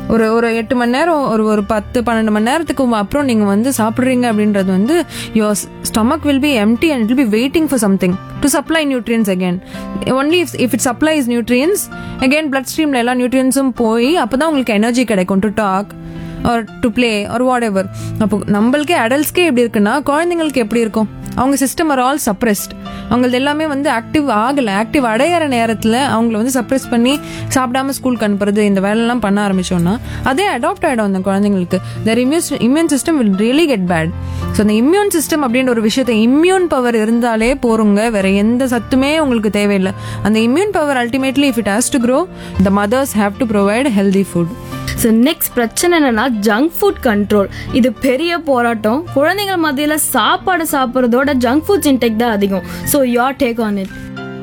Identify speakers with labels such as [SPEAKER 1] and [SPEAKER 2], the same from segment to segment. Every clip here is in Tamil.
[SPEAKER 1] ஒரு ஒரு எட்டு மணி நேரம் ஒரு ஒரு பத்து பன்னெண்டு மணி நேரத்துக்கு அப்புறம் நீங்கள் வந்து சாப்பிட்றீங்க அப்படின்றது வந்து your stomach will be empty and it will be waiting for something to supply nutrients again only if if it supplies nutrients again blood ஸ்ட்ரீமில் எல்லா நியூட்ரியன்ஸும் போய் அப்போ தான் உங்களுக்கு எனர்ஜி கிடைக்கும் to talk or to play or whatever அப்போ நம்மளுக்கே அடல்ட்ஸ்க்கே எப்படி இருக்குன்னா குழந்தைங்களுக்கு எப்படி இருக்கும் அவங்க சிஸ்டம் ஆர் ஆல் சப்ரெஸ்ட் அவங்களது எல்லாமே வந்து ஆக்டிவ் ஆகலை ஆக்டிவ் அடையிற நேரத்தில் அவங்கள வந்து சப்ரெஸ் பண்ணி சாப்பிடாம ஸ்கூலுக்கு அனுப்புறது இந்த வேலைலாம் பண்ண ஆரம்பிச்சோம்னா அதே அடாப்ட் ஆகிடும் அந்த குழந்தைங்களுக்கு their immune immune system will really get bad so அந்த இம்யூன் சிஸ்டம் அப்படின்ற ஒரு விஷயத்தை இம்யூன் பவர் இருந்தாலே போருங்க வேற எந்த சத்துமே உங்களுக்கு தேவையில்லை அந்த immune power ultimately if it has to grow the mothers have to provide healthy food
[SPEAKER 2] so next பிரச்சனை என்னன்னா ஜங்க் ஃபுட் கண்ட்ரோல் இது பெரிய போராட்டம் குழந்தைகள் மத்தியில சாப்பாடு சாப்பிட்றதோட ஜங்க் ஃபுட்ஸ் இன்டேக் தான் அதிகம் so your take on it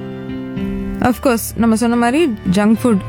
[SPEAKER 1] of course நம்ம சொன்ன மாதிரி junk food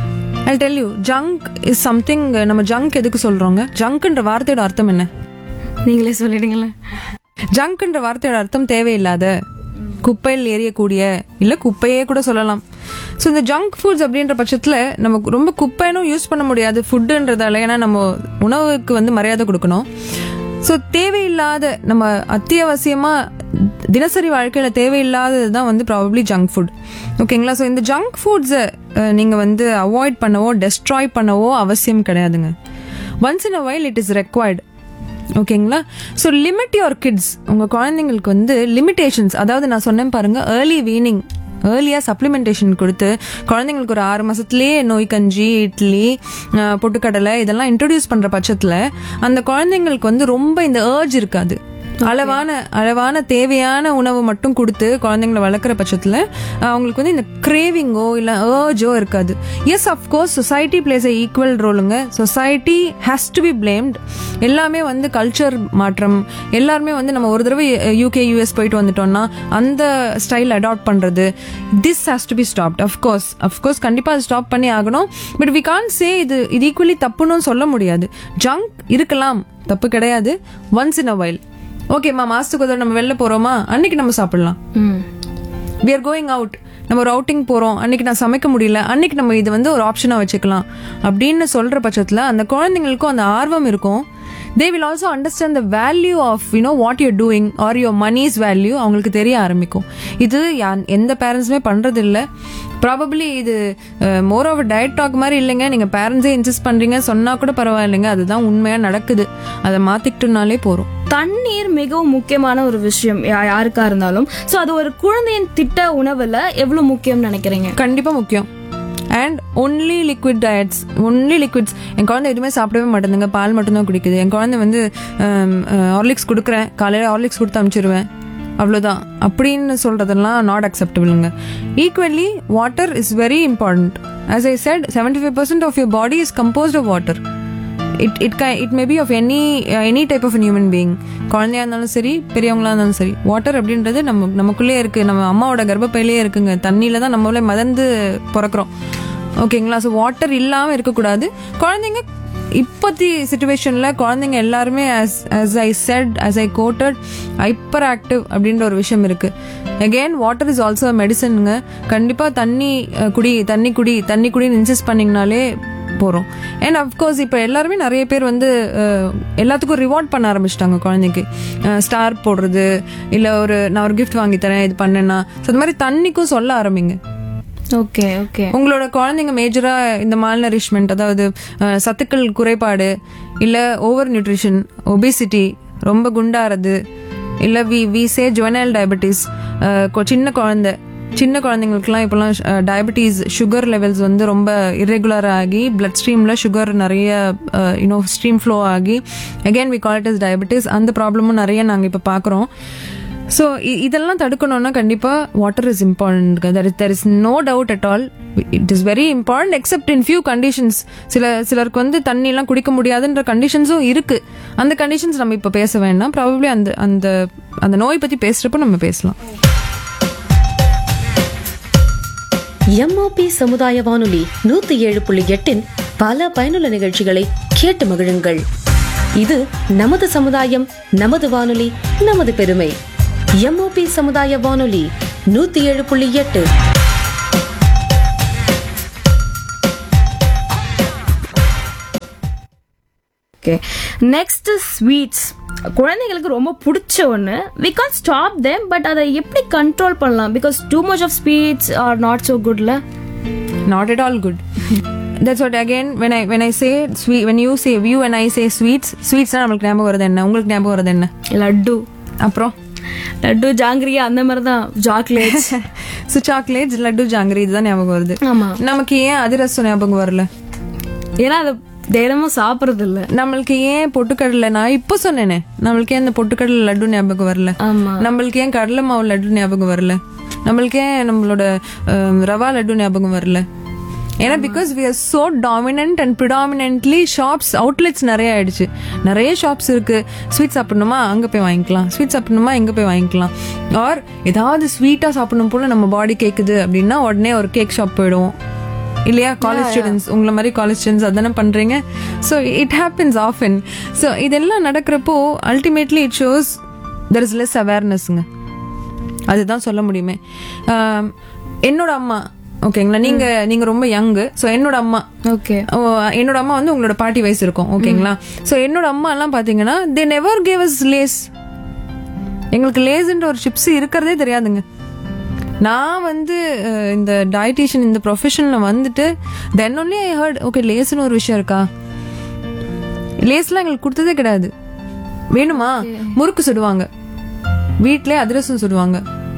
[SPEAKER 1] I tell you junk is something நம்ம ஜங்க் எதுக்கு சொல்றோங்க ஜங்க்ன்ற வார்த்தையோட அர்த்தம் என்ன
[SPEAKER 2] நீங்களே சொல்லிடுங்களேன்
[SPEAKER 1] ஜங்க்ன்ற வார்த்தையோட அர்த்தம் தேவையில்லாத குப்பையில் எரியக்கூடிய இல்ல குப்பையே கூட சொல்லலாம் ஸோ இந்த ஜங்க் ஃபுட்ஸ் அப்படின்ற பட்சத்தில் நமக்கு ரொம்ப குப்பைனும் யூஸ் பண்ண முடியாது ஃபுட்டுன்றதால ஏன்னா நம்ம உணவுக்கு வந்து மரியாதை கொடுக்கணும் ஸோ தேவையில்லாத நம்ம அத்தியாவசியமா தினசரி வாழ்க்கையில தேவையில்லாதது தான் வந்து ப்ராபப்ளி ஜங்க் ஃபுட் ஓகேங்களா ஸோ இந்த ஜங்க் ஃபுட்ஸை நீங்க வந்து அவாய்ட் பண்ணவோ டெஸ்ட்ராய் பண்ணவோ அவசியம் கிடையாதுங்க once in a while it is required ஓகேங்களா ஸோ லிமிட் யுவர் கிட்ஸ் உங்கள் குழந்தைங்களுக்கு வந்து லிமிடேஷன்ஸ் அதாவது நான் சொன்னேன் பாருங்க ஏர்லி வீனிங் ஏர்லியாக சப்ளிமெண்டேஷன் கொடுத்து குழந்தைங்களுக்கு ஒரு ஆறு மாசத்துலயே நோய் கஞ்சி இட்லி அஹ், பொட்டுக்கடலை இதெல்லாம் இன்ட்ரடியூஸ் பண்ணுற பட்சத்தில் அந்த குழந்தைங்களுக்கு வந்து ரொம்ப இந்த ஏர்ஜ் இருக்காது அளவான அளவான தேவையான உணவு மட்டும் கொடுத்து குழந்தைங்களை வளர்க்குற பட்சத்தில் அவங்களுக்கு வந்து இந்த கிரேவிங்கோ இல்லை ஏர்ஜோ இருக்காது yes of course society plays a equal ரோலுங்க society has to be blamed எல்லாமே வந்து கல்ச்சர் மாற்றம் எல்லாருமே வந்து நம்ம ஒரு தடவை யூகே யூஎஸ் போயிட்டு வந்துட்டோம்னா அந்த ஸ்டைல் அடாப்ட் பண்ணுறது this has to be stopped of course of course கண்டிப்பாக அது ஸ்டாப் பண்ணி ஆகணும் பட் வி கான் சே இது இது ஈக்குவலி தப்புன்னு சொல்ல முடியாது ஜங்க் இருக்கலாம் தப்பு கிடையாது ஒன்ஸ் இன் அ வைல் ஓகேம்மா மாசத்துக்கு ஒரு தடவை நம்ம வெளில போறோமா அன்னைக்கு நம்ம சாப்பிடலாம்
[SPEAKER 2] ம்
[SPEAKER 1] வி ஆர் கோயிங் அவுட் நம்ம ஒரு அவுட்டிங் போறோம் அன்னைக்கு நான் சமைக்க முடியல அன்னைக்கு நம்ம இது வந்து ஒரு ஆப்ஷனா வச்சுக்கலாம் அப்படின்னு சொல்ற பட்சத்துல அந்த குழந்தைங்களுக்கும் அந்த ஆர்வம் இருக்கும் they will also understand the value of you know what you're doing or your money's value அவங்களுக்கு தெரிய ஆரம்பிக்கும் இது யா- எந்த பேரண்ட்ஸுமே பண்றது இல்ல ப்ராபப்ளி இது மோர் ஆஃப் டயட் டாக் மாதிரி இல்லைங்க நீங்க பேரண்ட்ஸே இன்சிஸ்ட் பண்றீங்க சொன்னா கூட பரவாயில்லைங்க அதுதான் உண்மையா நடக்குது அதை மாத்திக்கிட்டோம்னாலே போறோம்
[SPEAKER 2] தண்ணீர் மிகவும் முக்கியமான ஒரு விஷயம் யா- யாருக்கா இருந்தாலும் ஸோ அது ஒரு குழந்தையின் திட்ட உணவுல எவ்வளவு முக்கியம் நினைக்கிறீங்க
[SPEAKER 1] கண்டிப்பா முக்கியம் and only liquid diets only liquids என் குழந்தை எதுவுமே சாப்பிடவே மாட்டேங்குங்க பால் மட்டும்தான் குடிக்குது என் குழந்தை வந்து ஹார்லிக்ஸ் கொடுக்குறேன் காலையில் ஹார்லிக்ஸ் கொடுத்து அனுப்பிச்சிருவேன் அவ்வளோதான் அப்படின்னு சொல்றதெல்லாம் நாட் அக்செப்டபிள்ங்க equally water is very important as I said seventy five percent of your body is composed of water it it it may be of any any type of human being குழந்தையா இருந்தாலும் சரி பெரியவங்களா இருந்தாலும் சரி வாட்டர் அப்படின்றது நம்ம நமக்குள்ளே இருக்கு நம்ம அம்மாவோட கர்ப்பப்பையிலே இருக்குங்க தண்ணியில தான் நம்மளே மதந்து பிறக்கிறோம் ஓகேங்களா ஸோ வாட்டர் இல்லாமல் இருக்கக்கூடாது குழந்தைங்க இப்பத்தி சுச்சுவேஷன்ல குழந்தைங்க எல்லாருமே as as I said as I quoted hyper active அப்படின்ற ஒரு விஷயம் இருக்கு அகெயின் வாட்டர் இஸ் ஆல்சோ மெடிசனுங்க கண்டிப்பா தண்ணி அஹ், குடி தண்ணி குடி தண்ணி குடின்னு இன்சிஸ்ட் பண்ணீங்கனாலே போகிறோம் அண்ட் அஃப்கோர்ஸ் இப்போ எல்லாருமே நிறைய பேர் வந்து அஹ், எல்லாத்துக்கும் ரிவார்ட் பண்ண ஆரம்பிச்சிட்டாங்க குழந்தைக்கு ஸ்டார் போடுறது இல்லை ஒரு நான் ஒரு கிஃப்ட் வாங்கி தரேன் இது பண்ணேன்னா ஸோ அது மாதிரி தண்ணிக்கும் சொல்ல ஆரம்பிங்க
[SPEAKER 2] ஓகே ஓகே
[SPEAKER 1] உங்களோட குழந்தைங்க மேஜரா இந்த மால் நரிஷ்மெண்ட் அதாவது அஹ், சத்துக்கள் குறைபாடு இல்ல ஓவர் நியூட்ரிஷன் ஒபிசிட்டி ரொம்ப குண்டாறது இல்ல we we say juvenile diabetes சின்ன குழந்தை சின்ன குழந்தைங்களுக்குலாம் இப்போலாம் டயபெட்டிஸ் சுகர் லெவல்ஸ் வந்து ரொம்ப irregular ஆகி பிளட் ஸ்ட்ரீம்ல சுகர் நிறைய யூனோ ஸ்ட்ரீம் ஃப்ளோ ஆகி again we call it is diabetes அந்த ப்ராப்ளமும் நிறைய நாங்கள் இப்போ பார்க்குறோம் ஸோ இதெல்லாம் தடுக்கணும்னா கண்டிப்பா water is important there is there is no doubt at all it is very important except in few conditions சில சிலருக்கு வந்து தண்ணி எல்லாம் குடிக்க முடியாதுன்ற கண்டிஷன்ஸும் இருக்கு அந்த கண்டிஷன்ஸ் நம்ம இப்போ பேச வேண்டாம் ப்ராபப்ளி அந்த அந்த அந்த நோய் பத்தி பேசுறப்ப நம்ம பேசலாம்
[SPEAKER 3] எம்ஓபி சமுதாய வானொலி நூத்தி ஏழு புள்ளி எட்டின் பல பயனுள்ள நிகழ்ச்சிகளை கேட்டு மகிழுங்கள் இது நமது சமுதாயம் நமது வானொலி நமது பெருமை எம்ஓபி சமுதாய வானொலி நூத்தி ஏழு புள்ளி எட்டு
[SPEAKER 2] ஓகே நெக்ஸ்ட் ஸ்வீட்ஸ் குழந்தைங்களுக்கு ரொம்ப பிடிச்ச ஒன்று we can stop them but அதை எப்படி கண்ட்ரோல் பண்ணலாம் because too much of sweets are not so குட்ல
[SPEAKER 1] not at all good that's what again when i when i say sweet when you say you and i say sweets sweets நம்மளுக்கு ஞாபகம் வருது என்ன உங்களுக்கு ஞாபகம் வருது என்ன
[SPEAKER 2] லட்டு
[SPEAKER 1] அப்புறம்
[SPEAKER 2] லட்டு ஜாங்கிரியா அந்த மாதிரி தான் chocolates
[SPEAKER 1] so chocolates laddu jangiri இதுதான் ஞாபகம் வருது
[SPEAKER 2] ஆமா
[SPEAKER 1] நமக்கு ஏன் அதிரசம் ஞாபகம் வரல
[SPEAKER 2] ஏன்னா அதை தினமும் சாப்பிட்றது இல்ல
[SPEAKER 1] நம்மளுக்கு ஏன் பொட்டுக்கடலை நான் இப்போ சொன்னேனே நம்மளுக்கு ஏன் அந்த பொட்டுக்கடலை லட்டு ஞாபகம் வரல
[SPEAKER 2] ஆமா
[SPEAKER 1] நம்மளுக்கு ஏன் கடலை மாவு லட்டு ஞாபகம் வரல நம்மளுக்கு ஏன் நம்மளோட அஹ், ரவா லட்டு ஞாபகம் வரல ஏன்னா because we are so dominant and predominantly shops outlets நிறைய ஆயிடுச்சு நிறைய ஷாப்ஸ் இருக்கு ஸ்வீட் சாப்பிடணுமா அங்க போய் வாங்கிக்கலாம் ஸ்வீட் சாப்பிடணுமா இங்க போய் வாங்கிக்கலாம் ஆர் ஏதாவது ஸ்வீட்டா சாப்பிடணும் போல நம்ம பாடி கேக்குது அப்படின்னா உடனே ஒரு கேக் ஷாப் போயிடுவோம் இல்லையா காலேஜ் ஸ்டூடெண்ட்ஸ் உங்களை மாதிரி காலேஜ் ஸ்டூடெண்ட்ஸ் அதானே பண்றீங்க so it happens often so இதெல்லாம் நடக்கிறப்போ ultimately it shows there is less அவேர்னஸ்ங்க அதுதான் சொல்ல முடியுமே ஆம், என்னோட அம்மா ஓகேங்களா நீங்க நீங்க ரொம்ப யங்கு ஸோ என்னோட அம்மா
[SPEAKER 2] ஓகே
[SPEAKER 1] ஓ, என்னோட அம்மா வந்து உங்களோட பாட்டி வயசு இருக்கும் ஓகேங்களா ஸோ என்னோட அம்மா எல்லாம் பாத்தீங்கன்னா they never gave us Lay's எங்களுக்கு லேஸ்ன்ற ஒரு சிப்ஸ் இருக்கிறதே தெரியாதுங்க நான் வந்து அஹ், இந்த டயட்டிஷியன் இந்த ப்ரொஃபஷனில் வந்துட்டு then only I heard okay லேஸ்னு ஒரு விஷயம் இருக்கா லேஸ்லாம் எங்களுக்கு கொடுத்ததே கிடையாது வேணுமா முறுக்கு சுடுவாங்க வீட்டிலே அதிரசம் சுடுவாங்க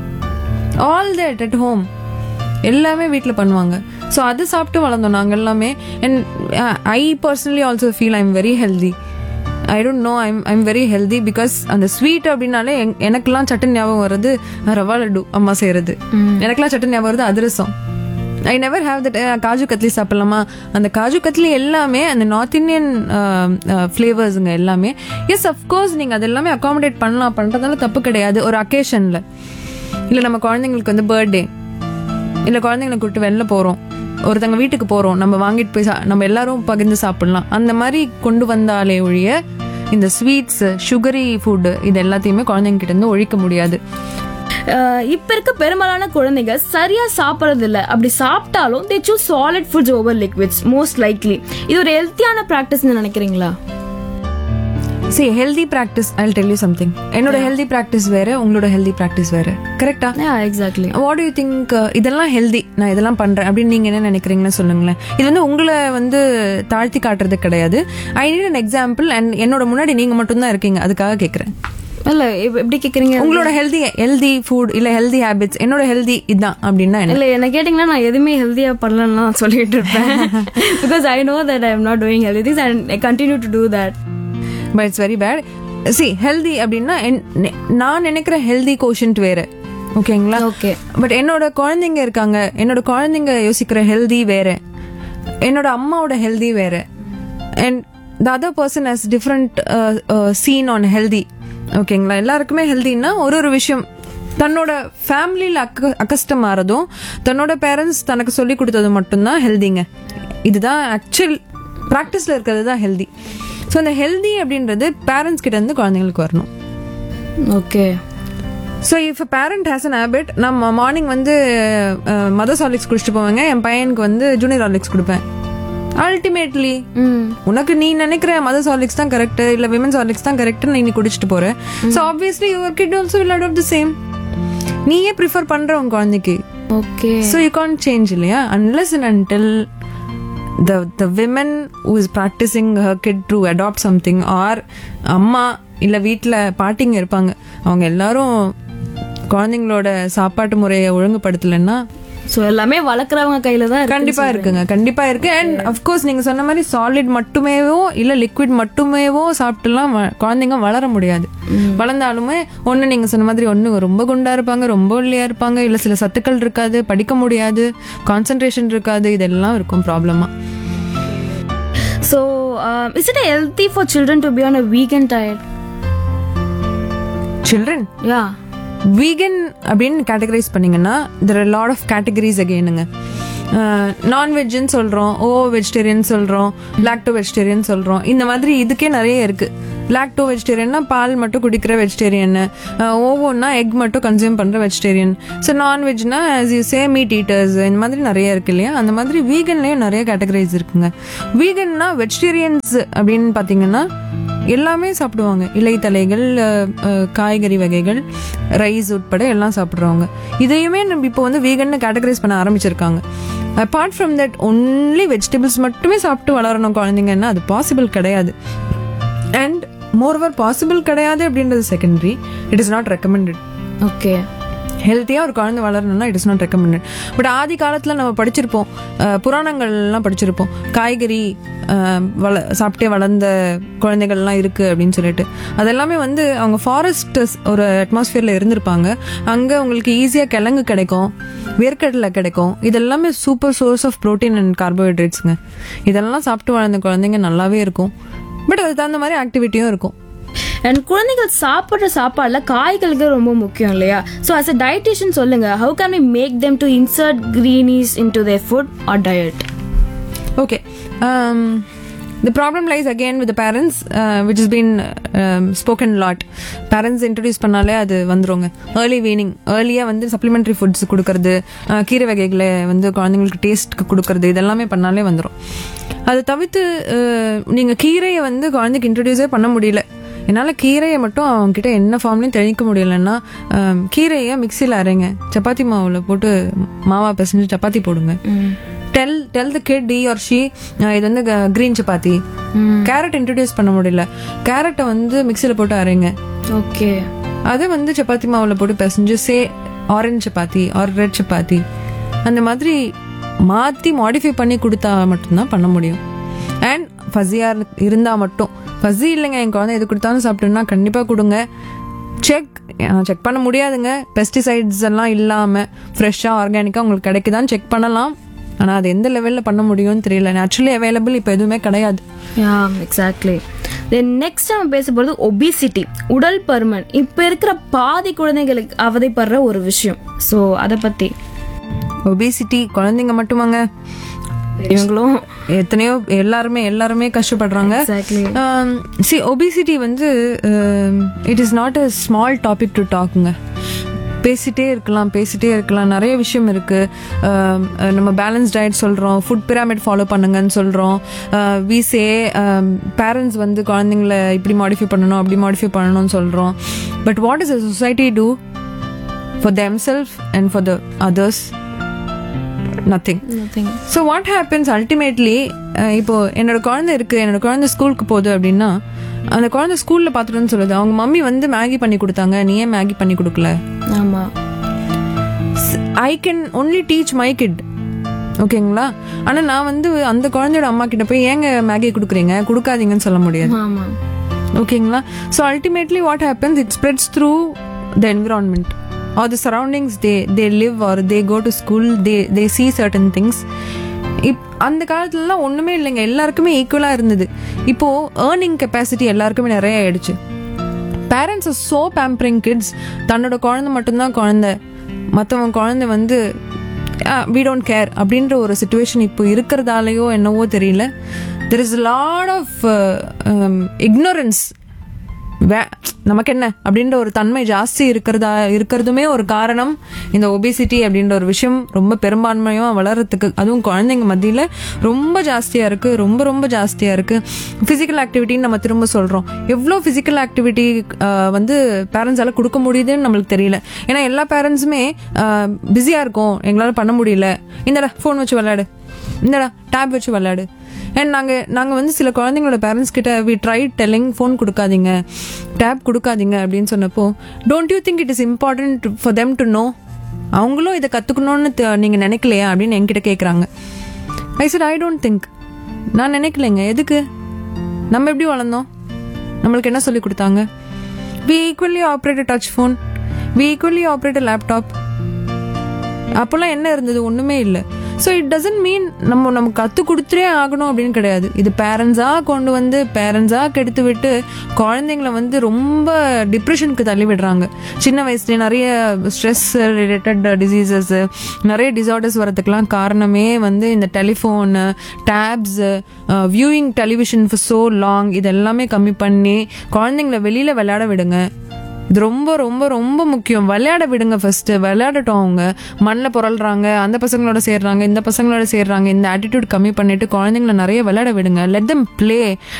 [SPEAKER 1] ஆல் தட் அட் ஹோம் எல்லாமே வீட்டில் பண்ணுவாங்க ஸோ அது சாப்பிட்டு வளர்ந்தோம் நாங்கள் எல்லாமே and I personally also feel I am very healthy I don't know I'm I'm very healthy because அந்த ஸ்வீட் அப்படின்னாலே என்- எனக்கெல்லாம் சட்டன் ஞாபகம் வர்றது ரவா லட்டு அம்மா செய்யறது எனக்கெல்லாம் சட்டன் ஞாபகம் வருது அதிரசம் I never have that kaju katli சாப்பிடலாமா அந்த காஜு கத்லி எல்லாமே அந்த நார்த் இந்தியன் ஃப்ளேவர்ஸுங்க எல்லாமே எஸ் அஃப்கோர்ஸ் நீங்கள் அது எல்லாமே அகாமடேட் பண்ணலாம் பண்ணுறதால தப்பு கிடையாது ஒரு அக்கேஷனில் இல்லை நம்ம குழந்தைங்களுக்கு வந்து பர்த்டே இல்லை குழந்தைங்களை கூப்பிட்டு வெளில போகிறோம் ஒருத்தங்க வீட்டுக்கு போகிறோம் நம்ம வாங்கிட்டு போய் சா- நம்ம எல்லாரும் பகிர்ந்து சாப்பிடலாம் அந்த மாதிரி கொண்டு வந்தாலே ஒழிய இந்த ஸ்வீட்ஸ் சுகரி ஃபுட்டு இது எல்லாத்தையுமே குழந்தைங்க கிட்ட இருந்து ஒழிக்க முடியாது
[SPEAKER 2] அஹ் இப்ப இருக்க பெரும்பாலான குழந்தைங்க சரியா சாப்பிடுறது இல்ல அப்படி சாப்பிட்டாலும் they choose solid foods over liquids most likely இது ஒரு ஹெல்த்தியான ப்ராக்டிஸ்னு நினைக்கிறீங்களா
[SPEAKER 1] see healthy practice I tell you something என்னோட ஹெல்தி ப்ராக்டிஸ் வேற உங்களோட ஹெல்தி ப்ராக்டிஸ் வேற கரெக்டா
[SPEAKER 2] எக்ஸாக்ட்லி
[SPEAKER 1] வாட் யூ திங்க் இதெல்லாம் ஹெல்தி நான் இதெல்லாம் பண்றேன் அப்படின்னு நீங்க என்ன நினைக்கிறீங்கன்னு சொல்லுங்களேன் இது வந்து உங்களை வந்து தாழ்த்தி காட்டுறது கிடையாது I need an example and என்னோட முன்னாடி நீங்க மட்டும்தான் இருக்கீங்க அதுக்காக கேக்குறேன்
[SPEAKER 2] இல்ல இப்ப எப்படி கேக்குறீங்க
[SPEAKER 1] உங்களோட ஹெல்தி ஹெல்தி ஃபுட் இல்ல ஹெல்தி ஹேபிட்ஸ் என்னோட ஹெல்தி இதுதான் அப்படின்னா என்ன
[SPEAKER 2] இல்ல என்ன கேட்டீங்கன்னா நான் எதுவுமே ஹெல்தியா பண்ணலன்னு நான் சொல்லிட்டு இருப்பேன் because I know that I am not doing healthy things and I continue to do that
[SPEAKER 1] but it's very bad see healthy அப்படின்னா என்- நெ- நான் நினைக்கிற ஹெல்தி கோஷன்ட் வேற ஓகேங்களா
[SPEAKER 2] ஓகே
[SPEAKER 1] பட் என்னோட குழந்தைங்க இருக்காங்க என்னோட குழந்தைங்க யோசிக்கிற ஹெல்தி வேற என்னோட அம்மாவோட ஹெல்தி வேற and the other person has different scene on healthy ஓகேங்களா எல்லாருக்குமே ஹெல்தின்னா ஒரு ஒரு விஷயம் தன்னோட ஃபேமிலியில் அக்க அக்கஸ்டம் ஆறதும் தன்னோட பேரண்ட்ஸ் தனக்கு சொல்லி கொடுத்தது மட்டும்தான் ஹெல்திங்க இதுதான் ஆக்சுவல் ப்ராக்டிஸில் இருக்கிறது தான் ஹெல்தி ஸோ அந்த ஹெல்தி அப்படின்றது பேரண்ட்ஸ் கிட்ட இருந்து குழந்தைங்களுக்கு வரணும்
[SPEAKER 2] okay
[SPEAKER 1] so if parent has an habit நம்ம மார்னிங் வந்து மதர் ஹார்லிக்ஸ் குடிச்சிட்டு போவாங்க என் பையனுக்கு வந்து ஜூனியர் ஹார்லிக்ஸ் கொடுப்பேன் அல்டிமேட்லி
[SPEAKER 2] ம்
[SPEAKER 1] உனக்கு நீ நினைக்கிற மதர்ஸ் ஹார்லிக்ஸ் தான் கரெக்ட் இல்ல விமன்ஸ் ஹார்லிக்ஸ் தான் கரெக்ட் நீ நீ குடிச்சிட்டு போற so obviously your kid also will adopt the same நீயே ப்ரிஃபர் பண்ற உன் குழந்தைக்கு
[SPEAKER 2] okay
[SPEAKER 1] so you can change இல்லையா unless and until the the women who is practicing her kid to adopt something or அம்மா இல்லை வீட்டில் பாட்டிங்க இருப்பாங்க அவங்க எல்லாரும் குழந்தைங்களோட சாப்பாட்டு முறையை ஒழுங்குபடுத்தலைன்னா
[SPEAKER 2] ஸோ எல்லாமே வளர்க்குறவங்க கையில தான் இருக்கு
[SPEAKER 1] கண்டிப்பா இருக்குங்க கண்டிப்பா இருக்கு அண்ட் அஃப்கோர்ஸ் நீங்க சொன்ன மாதிரி சாலிட் மட்டுமேவோ இல்ல லிக்விட் மட்டுமேவோ சாப்பிட்டுலாம் வ- குழந்தைங்க வளர முடியாது வளர்ந்தாலுமே ஒண்ணு நீங்க சொன்ன மாதிரி ஒண்ணு ரொம்ப குண்டா இருப்பாங்க ரொம்ப ஒல்லியா இருப்பாங்க இல்ல சில சத்துக்கள் இருக்காது படிக்க முடியாது கான்சென்ட்ரேஷன் இருக்காது இதெல்லாம் இருக்கும் ப்ராப்ளமா
[SPEAKER 2] so is it healthy for children to be on a weekend diet
[SPEAKER 1] children
[SPEAKER 2] yeah
[SPEAKER 1] vegan அப்படின்னு கேட்டகரைஸ் பண்ணீங்கன்னா தெர் லாட் ஆஃப் கேட்டகரிஸ் அகெயினுங்க நான்வெஜ்னு சொல்கிறோம் ஓ வெஜிடேரியன் சொல்கிறோம் லாக்டோ வெஜிடேரியன் சொல்கிறோம் இந்த மாதிரி இதுக்கே நிறைய இருக்கு லாக்டோ வெஜிடேரியன்னா பால் மட்டும் குடிக்கிற வெஜிடேரியன் ஓவோன்னா எக் மட்டும் கன்சியூம் பண்ணுற வெஜிடேரியன் ஸோ நான்வெஜ்னா as you say meat eaters இந்த மாதிரி நிறைய இருக்கு இல்லையா அந்த மாதிரி வீகன்லேயும் நிறைய கேட்டகரைஸ் இருக்குங்க வீகன்னா வெஜிடேரியன்ஸ் அப்படின்னு பார்த்தீங்கன்னா எல்லாமே சாப்பிடுவாங்க இலைத்தலைகள் அஹ், அஹ், காய்கறி வகைகள் ரைஸ் உட்பட எல்லாம் சாப்பிட்றவங்க இதையுமே நம்ம இப்போ வந்து வீகன்னு கேட்டகரைஸ் பண்ண ஆரம்பிச்சிருக்காங்க apart from that only vegetables மட்டுமே சாப்பிட்டு வளரணும் குழந்தைங்கன்னா அது பாசிபிள் கிடையாது அண்ட் மோர்வர் பாசிபிள் கிடையாது அப்படின்றது secondary it is not recommended
[SPEAKER 2] okay
[SPEAKER 1] ஹெல்த்தியாக ஒரு குழந்தை வளரணும்னா it is not recommended but ஆதி காலத்தில் நம்ம படிச்சிருப்போம் அஹ், புராணங்கள்லாம் படிச்சிருப்போம் காய்கறி அஹ், வள சாப்பிட்டே வளர்ந்த குழந்தைகள்லாம் இருக்குது அப்படின்னு சொல்லிட்டு அதெல்லாமே வந்து அவங்க ஃபாரஸ்ட் ஒரு அட்மாஸ்ஃபியரில் இருந்திருப்பாங்க அங்கே உங்களுக்கு ஈஸியாக கிழங்கு கிடைக்கும் வேர்க்கடலை கிடைக்கும் இதெல்லாமே super source of protein and கார்போஹைட்ரேட்ஸுங்க இதெல்லாம் சாப்பிட்டு வளர்ந்த குழந்தைங்க நல்லாவே இருக்கும் பட் அதுக்கு தகுந்த மாதிரி ஆக்டிவிட்டியும் இருக்கும்
[SPEAKER 2] அண்ட் குழந்தைகள் சாப்பிட்ற சாப்பாடுல காய்களுக்கு ரொம்ப முக்கியம் இல்லையா ஸோ அஸ் அ டயட்டிஷியன் சொல்லுங்க how can we make them to insert greens in to their food or diet
[SPEAKER 1] Okay. Um, the problem lies again with the parents, uh, which has been um, spoken a lot. Parents introduce பண்ணாலே அது வந்துருங்க ஏர்லி வீனிங் ஏர்லியாக வந்து சப்ளிமெண்ட்ரி ஃபுட்ஸ் கொடுக்கறது uh, கீரை வகைகளை வந்து குழந்தைங்களுக்கு டேஸ்ட்க்கு கொடுக்கறது இதெல்லாமே பண்ணாலே வந்துடும் அதை தவிர்த்து uh, நீங்கள் கீரையை வந்து குழந்தைக்கு இன்ட்ரடியூஸே பண்ண முடியல என்னால் கீரையை மட்டும் அவங்ககிட்ட என்ன ஃபார்ம்லையும் தெளிக்க முடியலன்னா um, கீரையை மிக்சியில் அரைங்க சப்பாத்தி மாவில் போட்டு மாவா பிசைஞ்சு சப்பாத்தி போடுங்க டெல் டெல் த கிட் டி ஆர் ஷி இது வந்து கிரீன் சப்பாத்தி கேரட் இன்ட்ரடியூஸ் பண்ண முடியல கேரட்டை வந்து மிக்சியில் போட்டு அரைங்க
[SPEAKER 2] ஓகே
[SPEAKER 1] அதை வந்து சப்பாத்தி மாவில் போட்டு பிசைஞ்சு say orange chapati or red chapati அந்த மாதிரி மாற்றி மாடிஃபை பண்ணி கொடுத்தா மட்டும்தான் பண்ண முடியும் அண்ட் ஃபஸியாக இருந்தால் மட்டும் ஃபஸி இல்லைங்க என் குழந்தை எது கொடுத்தாலும் சாப்பிட்டுன்னா கண்டிப்பாக கொடுங்க செக் செக் பண்ண முடியாதுங்க பெஸ்டிசைட்ஸ் எல்லாம் இல்லாமல் ஃப்ரெஷ்ஷாக ஆர்கானிக்காக உங்களுக்கு கிடைக்குதான்னு செக் பண்ணலாம் ஆனால் அது எந்த லெவலில் பண்ண முடியும்னு தெரியல நேச்சுரலி அவைலபிள் இப்போ எதுவுமே கிடையாது
[SPEAKER 2] யா எக்ஸாக்ட்லி தென் நெக்ஸ்ட் நம்ம பேச போகிறது ஒபிசிட்டி உடல் பருமன் இப்போ இருக்கிற பாதி குழந்தைகளுக்கு அவதைப்படுற ஒரு விஷயம் ஸோ அதை பற்றி
[SPEAKER 1] ஒபிசிட்டி குழந்தைங்க மட்டுமாங்க
[SPEAKER 2] இவங்களும்
[SPEAKER 1] எத்தனையோ எல்லாருமே எல்லாருமே கஷ்டப்படுறாங்க
[SPEAKER 2] எக்ஸாக்ட்லி
[SPEAKER 1] சி ஒபிசிட்டி வந்து it is not a small topic to டாக்குங்க பேசிட்டே இருக்கலாம் பேசிட்டே இருக்கலாம் நிறைய விஷயம் இருக்கு Um, அஹ் நம்ம பேலன்ஸ் டயட் சொல்றோம் ஃபுட் பிரமிட் ஃபாலோ பண்ணுங்கன்னு சொல்றோம் விசே பேரண்ட்ஸ் வந்து குழந்தைங்கள இப்படி மாடிஃபை பண்ணணும் அப்படி மாடிஃபை பண்ணணும்னு சொல்றோம் but what is a society do for them self and for the others nothing
[SPEAKER 2] nothing
[SPEAKER 1] so what happens ultimately இப்போ என்னோட குழந்தை இருக்கு என்னோட குழந்தை ஸ்கூலுக்கு போகுது அப்படின்னா அந்த குழந்தை ஸ்கூல்ல பார்த்துட்டுன்னு சொல்லுது அவங்க மம்மி வந்து மேகி பண்ணி கொடுத்தாங்க நீ ஏன் மேகி பண்ணி கொடுக்கல
[SPEAKER 2] ஆமாம்
[SPEAKER 1] I can only teach my kid ஓகேங்களா ஆனா நான் வந்து அந்த குழந்தையோட அம்மா கிட்ட போய் ஏங்க மேகி கொடுக்குறீங்க கொடுக்காதீங்கன்னு சொல்ல முடியாது
[SPEAKER 2] ஆமாம்
[SPEAKER 1] ஓகேங்களா so ultimately what happens it spreads through the environment or the surroundings they they live or they go to school they they see certain things if அந்த காலத்துலலாம் ஒன்றுமே இல்லைங்க எல்லாருக்குமே ஈக்குவலாக இருந்தது இப்போ ஏர்னிங் கெப்பாசிட்டி எல்லாருக்குமே நிறைய ஆயிடுச்சு parents are so pampering kids தன்னோட குழந்தை மட்டும்தான் குழந்தை மற்றவங்க குழந்தை வந்து வி டோன்ட் கேர் அப்படின்ற ஒரு சுச்சுவேஷன் இப்போ இருக்கிறதாலேயோ என்னவோ தெரியல there is lot of ignorance way நமக்கு என்ன அப்படின்ற ஒரு தன்மை ஜாஸ்தி இருக்கிறதா இருக்கிறதுமே ஒரு காரணம் இந்த ஒபிசிட்டி அப்படின்ற ஒரு விஷயம் ரொம்ப பெரும்பான்மையாக வளர்றதுக்கு அதுவும் குழந்தைங்க மத்தியில் ரொம்ப ஜாஸ்தியாக இருக்குது ரொம்ப ரொம்ப ஜாஸ்தியாக இருக்குது ஃபிசிக்கல் ஆக்டிவிட்டின்னு நம்ம திரும்ப சொல்கிறோம் எவ்வளோ ஃபிசிக்கல் ஆக்டிவிட்டி வந்து பேரண்ட்ஸால் கொடுக்க முடியுதுன்னு நம்மளுக்கு தெரியல ஏன்னா எல்லா பேரண்ட்ஸுமே பிஸியாக இருக்கும் எங்களால் பண்ண முடியல இந்தடா ஃபோன் வச்சு விளையாடு இந்தடா டேப் வச்சு விளையாடு அண்ட் நாங்கள் நாங்கள் வந்து சில குழந்தைங்களோட பேரண்ட்ஸ் கிட்ட வி ட்ரை டெல்லிங் ஃபோன் கொடுக்காதீங்க டேப் கொடுக்காதீங்க அப்படின்னு சொன்னப்போ don't you think it is important for them to know அவங்களும் இதை கற்றுக்கணும்னு நீங்கள் நினைக்கலையா அப்படின்னு என்கிட்ட கேட்குறாங்க I said I don't think நான் நினைக்கலைங்க எதுக்கு நம்ம எப்படி வளர்ந்தோம் நம்மளுக்கு என்ன சொல்லி கொடுத்தாங்க we equally operate touch phone we equally operate laptop அப்போல்லாம் என்ன இருந்தது ஒன்றுமே இல்லை ஸோ இட் டசன்ட் மீன் நம்ம நம்ம கற்றுக் கொடுத்துட்டே ஆகணும் அப்படின்னு கிடையாது இது பேரண்ட்ஸாக கொண்டு வந்து பேரண்ட்ஸாக கெடுத்து விட்டு குழந்தைங்கள வந்து ரொம்ப டிப்ரெஷனுக்கு தள்ளி விடுறாங்க சின்ன வயசுலேயே நிறைய ஸ்ட்ரெஸ் ரிலேட்டட் டிசீசஸ் நிறைய டிசார்டர்ஸ் வரதுக்கெலாம் காரணமே வந்து இந்த telephone tabs viewing television for so long இது எல்லாமே கம்மி பண்ணி குழந்தைங்கள வெளியில் விளையாட விடுங்க இது ரொம்ப ரொம்ப ரொம்ப முக்கியம் விளையாட விடுங்க ஃபர்ஸ்ட் விளையாடட்டும் அவங்க மண்ணில் புரள்றாங்க அந்த பசங்களோட சேர்றாங்க இந்த பசங்களோட சேர்றாங்க இந்த ஆட்டிடியூட் கம்மி பண்ணிட்டு குழந்தைங்கள நிறைய விளையாட விடுங்க லெட் தம் ப்ளே